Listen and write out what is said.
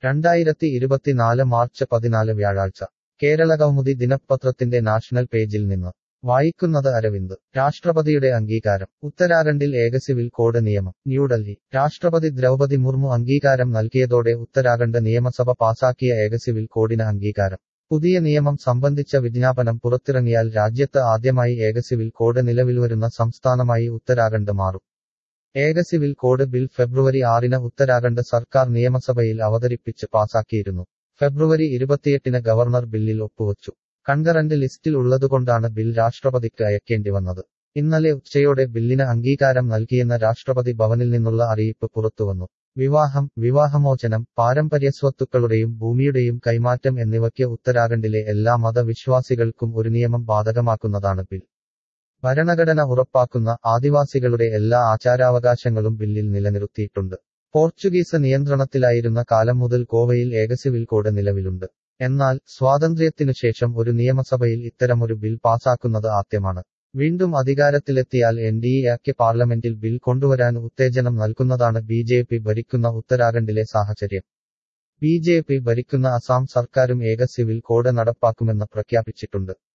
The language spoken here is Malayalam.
രണ്ടായിരത്തി ഇരുപത്തിനാല് മാർച്ച് പതിനാല് വ്യാഴാഴ്ച കേരളകൗമുദി ദിനപത്രത്തിന്റെ നാഷണൽ പേജിൽ നിന്ന് വായിക്കുന്നത് അരവിന്ദ് രാഷ്ട്രപതിയുടെ അംഗീകാരം ഉത്തരാഖണ്ഡിൽ ഏക സിവിൽ കോഡ് നിയമം ന്യൂഡൽഹി രാഷ്ട്രപതി ദ്രൗപതി മുർമു അംഗീകാരം നൽകിയതോടെ ഉത്തരാഖണ്ഡ് നിയമസഭ പാസാക്കിയ ഏക സിവിൽ കോഡിന് അംഗീകാരം പുതിയ നിയമം സംബന്ധിച്ച വിജ്ഞാപനം പുറത്തിറങ്ങിയാൽ രാജ്യത്ത് ആദ്യമായി ഏക സിവിൽ കോഡ് നിലവിൽ വരുന്ന സംസ്ഥാനമായി ഉത്തരാഖണ്ഡ് മാറും ഏക സിവിൽ കോഡ് ബിൽ ഫെബ്രുവരി ആറിന് ഉത്തരാഖണ്ഡ് സർക്കാർ നിയമസഭയിൽ അവതരിപ്പിച്ച് പാസാക്കിയിരുന്നു ഫെബ്രുവരി ഇരുപത്തിയെട്ടിന് ഗവർണർ ബില്ലിൽ ഒപ്പുവച്ചു കൺകറന്റ് ലിസ്റ്റിൽ ഉള്ളതുകൊണ്ടാണ് ബിൽ രാഷ്ട്രപതിക്ക് അയക്കേണ്ടി വന്നത് ഇന്നലെ ഉച്ചയോടെ ബില്ലിന് അംഗീകാരം നൽകിയെന്ന രാഷ്ട്രപതി ഭവനിൽ നിന്നുള്ള അറിയിപ്പ് പുറത്തുവന്നു വിവാഹം വിവാഹമോചനം പാരമ്പര്യ സ്വത്തുക്കളുടെയും ഭൂമിയുടെയും കൈമാറ്റം എന്നിവയ്ക്ക് ഉത്തരാഖണ്ഡിലെ എല്ലാ മതവിശ്വാസികൾക്കും ഒരു നിയമം ബാധകമാക്കുന്നതാണ് ബിൽ ഭരണഘടന ഉറപ്പാക്കുന്ന ആദിവാസികളുടെ എല്ലാ ആചാരാവകാശങ്ങളും ബില്ലിൽ നിലനിർത്തിയിട്ടുണ്ട് പോർച്ചുഗീസ് നിയന്ത്രണത്തിലായിരുന്ന കാലം മുതൽ ഗോവയിൽ ഏക സിവിൽ കോഡ് നിലവിലുണ്ട് എന്നാൽ സ്വാതന്ത്ര്യത്തിനുശേഷം ഒരു നിയമസഭയിൽ ഇത്തരമൊരു ബിൽ പാസാക്കുന്നത് ആദ്യമാണ് വീണ്ടും അധികാരത്തിലെത്തിയാൽ എൻ ഡി എക്ക് പാർലമെന്റിൽ ബിൽ കൊണ്ടുവരാൻ ഉത്തേജനം നൽകുന്നതാണ് ബി ജെ പി ഭരിക്കുന്ന ഉത്തരാഖണ്ഡിലെ സാഹചര്യം ബി ജെ പി ഭരിക്കുന്ന അസാം സർക്കാരും ഏക സിവിൽ കോഡ് നടപ്പാക്കുമെന്ന് പ്രഖ്യാപിച്ചിട്ടുണ്ട്